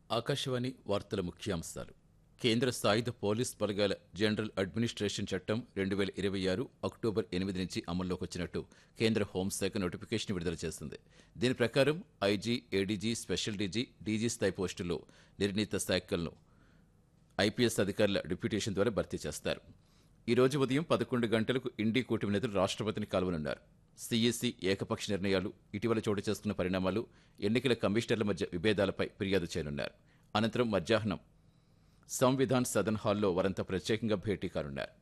ఆకాశవాణి వార్తల ముఖ్యాంశాలు కేంద్ర సాయుధ పోలీస్ బలగాల జనరల్ అడ్మినిస్ట్రేషన్ చట్టం రెండు వేల ఇరవై ఆరు అక్టోబర్ ఎనిమిది నుంచి అమల్లోకి వచ్చినట్టు కేంద్ర హోంశాఖ నోటిఫికేషన్ విడుదల చేసింది దీని ప్రకారం IG ADG special DG DG స్థాయి పోస్టుల్లో నిర్ణీత శాఖలను ఐపీఎస్ అధికారుల డిప్యూటేషన్ ద్వారా భర్తీ చేస్తారు ఈ రోజు ఉదయం పదకొండు గంటలకు ఇండి కూటమి నేతలు రాష్ట్రపతిని కలవనున్నారు సీఈసీ ఏకపక్ష నిర్ణయాలు ఇటీవల చోటు చేసుకున్న పరిణామాలు ఎన్నికల కమిషనర్ల మధ్య విభేదాలపై ఫిర్యాదు చేయనున్నారు అనంతరం మధ్యాహ్నం సంవిధాన్ సదన్ హాల్లో వారంతా ప్రత్యేకంగా భేటీ కానున్నారు